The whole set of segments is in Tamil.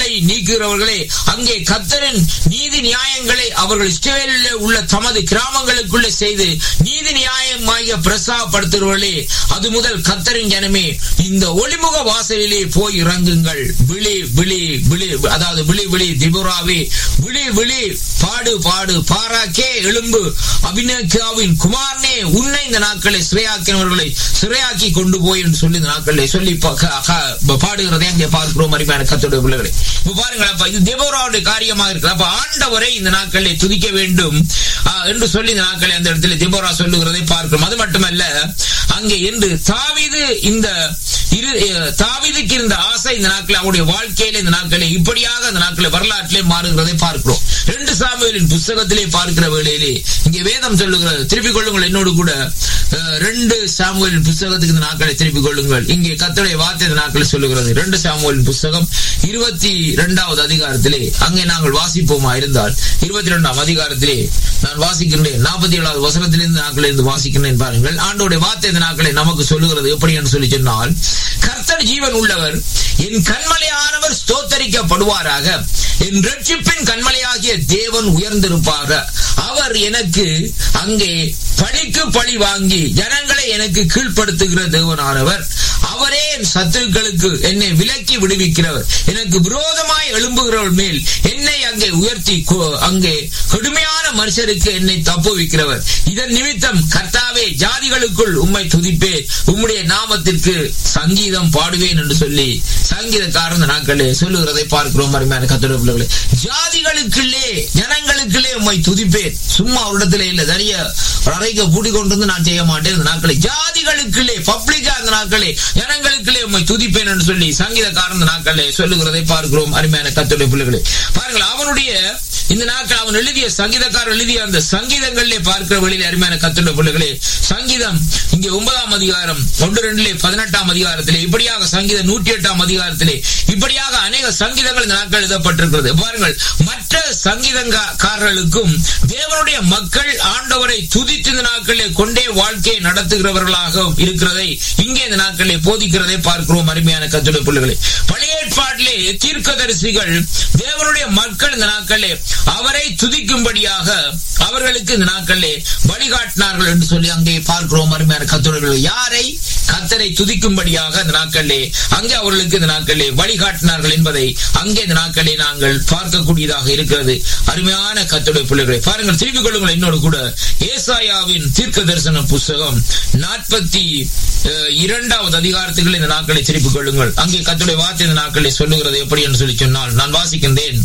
குற்றங்களை நீக்குகிறவர்களே அங்கே கத்தரின் நீதி நியாயங்களை அவர்கள் இஸ்ரவேலில் உள்ள தமது கிராமங்களுக்குள்ளே செய்து நீதி நியாயமாக பிரசாப்படுத்துகிறவர்களே அது முதல் கத்தரின் ஜனமே இந்த ஒளிமுக வாசலிலே போய் இறங்குங்கள் விழி விழி விழி அதாவது விழி விழி திபுராவே விழி விழி பாடு பாடு பாராக்கே எழும்பு அபிநேகாவின் குமாரனே உன்னை இந்த நாட்களை சிறையாக்கினவர்களை சிறையாக்கி கொண்டு போய் என்று சொல்லி இந்த நாட்களை சொல்லி பா- க- க- பாடுகிறதை அங்கே பார்க்கிறோம் அருமையான கத்தோட பிள்ளைகளை இப்ப பாருங்கள் அப்ப இது தேவராவுடைய காரியமாக இருக்கு அப்ப ஆண்டவரை இந்த நாட்களை துதிக்க வேண்டும் ஆ, என்று சொல்லி இந்த நாட்களை அந்த இடத்துல திபோரா சொல்லுகிறதை பார்க்கிறோம் அது மட்டுமல்ல அங்கே என்று தாவீது இந்த இரு அஹ், தாவீதுக்கு இருந்த ஆசை இந்த நாட்கள் அவருடைய வாழ்க்கையில இந்த நாட்களை இப்படியாக இந்த நாட்களை வரலாற்றிலே மாறுகிறதை பார்க்கிறோம் ரெண்டு சாமுவேலின் புஸ்தகத்திலே பார்க்கிற வேளையிலே இங்கே வேதம் சொல்லுகிறது திருப்பிக் கொள்ளுங்கள் என்னோடு கூட அஹ், ரெண்டு சாமுவேலின் புஸ்தகத்துக்கு இந்த நாட்களை திருப்பிக் கொள்ளுங்கள் இங்கே கத்தடைய வார்த்தை இந்த நாட்களை சொல்லுகிறது ரெண்டு சாமுவேலின் புஸ்தகம் இருபத்தி இரண்டாவது அதிகாரத்திலே அங்கே நாங்கள் வாசிப்போமா இருந்தால் இருபத்தி இரண்டாம் அதிகாரத்திலே நான் வாசிக்கின்றேன் நாற்பத்தி ஏழாவது வசனத்திலிருந்து நாட்களில் இருந்து வாசிக்கின்றேன் பாருங்கள் ஆண்டோடைய வார்த்தை இந்த நாட்களை நமக்கு சொல்லுகிறது எப்படி என்று சொல்லி சொன்னால் கர்த்தர் ஜீவன் உள்ளவர் என் கண்மலையானவர் ஸ்தோத்தரிக்கப்படுவாராக என் ரட்சிப்பின் கண்மலையாகிய தேவன் உயர்ந்திருப்பார அவர் எனக்கு அங்கே பழிக்கு பழி வாங்கி ஜனங்களை எனக்கு கீழ்ப்படுத்துகிற தேவனானவர் அவரே என் சத்துருக்களுக்கு என்னை விலக்கி விடுவிக்கிறவர் எனக்கு விரோதமாய் எழும்புகிறவர் மேல் என்னை அங்கே உயர்த்தி கொ- அங்கே கடுமையான மனுஷருக்கு என்னை தப்புவிக்கிறவர் இதன் நிமித்தம் கர்த்தாவே ஜாதிகளுக்குள் உம்மை துதிப்பேன் உம்முடைய நாமத்திற்கு சங்கீதம் பாடுவேன் என்று சொல்லி சங்கீதக்காரன் இந்த நாட்களே சொல்லுகிறதை பார்க்கிறோம் அருமையான கத்தோட பிள்ளைகளே ஜாதிகளுக்குள்ளே ஜனங்களுக்குள்ளே உம்மை துதிப்பேன் சும்மா ஒரு இடத்துல இல்ல நிறைய அறைக்க பூட்டி கொண்டு வந்து நான் செய்ய மாட்டேன் இந்த நாட்களை ஜாதிகளுக்குள்ளே பப்ளிக்கா அந்த நாட்களே ஜனங்களுக்குள்ளே உம்மை துதிப்பேன் என்று சொல்லி சங்கீதக்காரன் இந்த நாட்களே சொல்லுகிறதை பார்க்கிறோம் அருமையான கத்தோட பிள்ளைகளே பாருங்கள் அவனுடைய இந்த நாட்கள் அவன் எழுதிய சங்கீதக்காரர் எழுதிய அந்த சங்கீதங்களிலே பார்க்கிற வழியில் அருமையான கத்துள்ள பிள்ளைகளே சங்கீதம் இங்கே ஒன்பதாம் அதிகாரம் ஒன்று ரெண்டிலே பதினெட்டாம் அதிகாரத்திலே இப்படியாக சங்கீதம் நூற்றி எட்டாம் அதிகாரத்திலே இப்படியாக அநேக சங்கீதங்கள் இந்த நாட்கள் எழுதப்பட்டிருக்கிறது பாருங்கள் மற்ற சங்கீதக்காரர்களுக்கும் தேவனுடைய மக்கள் ஆண்டவரை துதித்து இந்த நாட்களிலே கொண்டே வாழ்க்கையை நடத்துகிறவர்களாக இருக்கிறதை இங்கே இந்த நாட்களிலே போதிக்கிறதை பார்க்கிறோம் அருமையான கத்துடைய பிள்ளைகளே பழைய ஏற்பாட்டிலே தீர்க்கதரிசிகள் தேவனுடைய மக்கள் இந்த நாட்களிலே அவரை துதிக்கும்படியாக அவர்களுக்கு இந்த நாட்களிலே வழிகாட்டினார்கள் என்று சொல்லி அங்கே பார்க்கிறோம் அருமையான கத்துடைய யாரை கத்தரை துதிக்கும்படியாக இந்த நாட்களிலே அங்கே அவர்களுக்கு இந்த நாட்களிலே வழிகாட்டினார்கள் என்பதை அங்கே இந்த நாட்களிலே நாங்கள் பார்க்கக்கூடியதாக இருக்கிறது அருமையான கத்துடைய பிள்ளைகளை பாருங்கள் திருப்பிக் கொள்ளுங்கள் என்னோடு கூட ஏசாயாவின் தீர்க்க தரிசன புஸ்தகம் நாற்பத்தி இரண்டாவது அதிகாரத்துக்குள் இந்த நாட்களை திருப்பிக் கொள்ளுங்கள் அங்கே கத்துடைய வார்த்தை இந்த நாட்களை சொல்லுகிறது எப்படி என்று சொல்லி சொன்னால் நான் வாசிக்கின்றேன்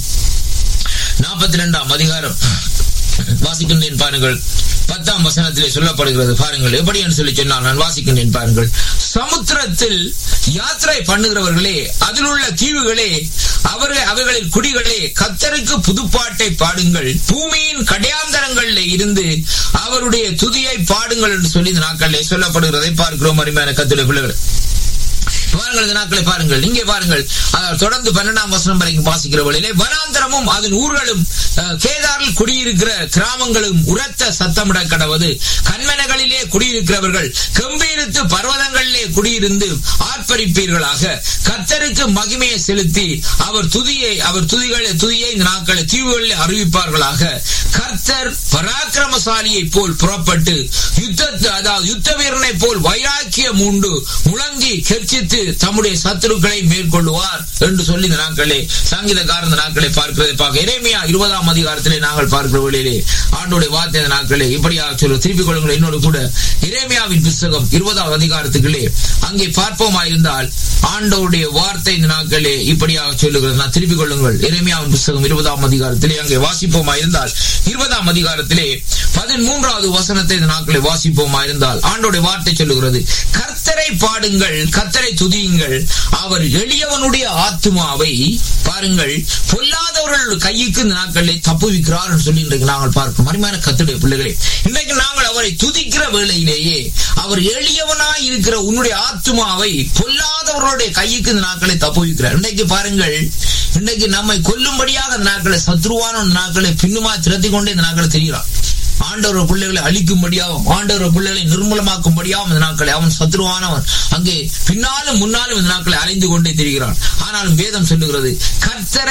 நாற்பத்தி இரண்டாம் அதிகாரம் வாசிக்கின்றேன் பாருங்கள் பத்தாம் வசனத்திலே சொல்லப்படுகிறது பாருங்கள் எப்படி என்று சொல்லி சொன்னால் நான் வாசிக்கின்றேன் பாருங்கள் சமுத்திரத்தில் யாத்திரை பண்ணுகிறவர்களே அதில் உள்ள தீவுகளே அவர்கள் அவைகளில் குடிகளே கத்தருக்கு புதுப்பாட்டை பாடுங்கள் பூமியின் கடையாந்தரங்களில் இருந்து அவருடைய துதியை பாடுங்கள் என்று சொல்லி இந்த நாட்களிலே சொல்லப்படுகிறதை பார்க்கிறோம் அருமையான கத்துடைய பிள்ளைகள் பாருங்கள் இந்த நாட்களை பாருங்கள் இங்கே பாருங்கள் அஹ், தொடர்ந்து பன்னெண்டாம் வசனம் வரைக்கும் வாசிக்கிற வழியிலே வனாந்தரமும் அதன் ஊர்களும் அஹ், கேதாரில் குடியிருக்கிற கிராமங்களும் உரத்த சத்தமிட கடவது கண்மனைகளிலே குடியிருக்கிறவர்கள் கம்பீரித்து பர்வதங்களிலே குடியிருந்து ஆர்ப்பரிப்பீர்களாக கத்தருக்கு மகிமையை செலுத்தி அவர் துதியை அவர் துதிகளை துதியை இந்த நாட்களை தீவுகளில் அறிவிப்பார்களாக கர்த்தர் பராக்கிரமசாலியை போல் புறப்பட்டு யுத்தத்து அதாவது யுத்த வீரனை போல் வைராக்கியம் உண்டு முழங்கி கெர்ச்சித்து தம்முடைய சத்துருக்களை மேற்கொள்ளுவார் என்று சொல்லி இந்த நாட்களே சங்கீதக்காரன் இந்த நாட்களை பார்க்கிறதை பார்க்க இறைமையா இருபதாம் அதிகாரத்திலே நாங்கள் பார்க்கிற வழியிலே ஆண்டோடைய வார்த்தை இந்த நாட்களே இப்படியாக சொல்ல திருப்பிக் கொள்ளுங்கள் என்னோடு கூட இறைமையாவின் புஸ்தகம் இருபதாம் அதிகாரத்துக்குள்ளே அங்கே பார்ப்போமா இருந்தால் ஆண்டோடைய வார்த்தை இந்த நாட்களே இப்படியாக சொல்லுகிறது நான் திருப்பிக் கொள்ளுங்கள் இறைமையாவின் புஸ்தகம் இருபதாம் அதிகாரத்திலே அங்கே வாசிப்போமா இருந்தால் இருபதாம் அதிகாரத்திலே பதிமூன்றாவது வசனத்தை இந்த நாட்களை வாசிப்போமா இருந்தால் ஆண்டோடைய வார்த்தை சொல்லுகிறது கர்த்தரை பாடுங்கள் கர்த்தரை துதியுங்கள் அவர் எளியவனுடைய ஆத்துமாவை பாருங்கள் பொல்லாதவர்கள் கையுக்கு இந்த நாட்களில் தப்புவிக்கிறார் என்று சொல்லி இன்றைக்கு நாங்கள் பார்க்கிறோம் அருமையான கத்துடைய பிள்ளைகளே இன்றைக்கு நாங்கள் அவரை துதிக்கிற வேளையிலேயே அவர் எளியவனாய் இருக்கிற உன்னுடைய ஆத்துமாவை பொல்லாதவர்களுடைய கையுக்கு இந்த நாட்களை தப்புவிக்கிறார் இன்றைக்கு பாருங்கள் இன்றைக்கு நம்மை கொல்லும்படியாக இந்த நாட்களை சத்ருவான நாட்களை பின்னுமா திரத்தி கொண்டே இந்த நாட்களை தெரிகிறான் ஆண்டவர் பிள்ளைகளை அழிக்கும்படியாகவும் ஆண்டவர் பிள்ளைகளை நிர்மூலமாக்கும்படியாகவும் இந்த நாட்களை அவன் சத்ருவானவன் அங்கே பின்னாலும் முன்னாலும் இந்த நாட்களை அலைந்து கொண்டே திரிகிறான் ஆனாலும் வேதம் சொல்லுகிறது கர்த்தரை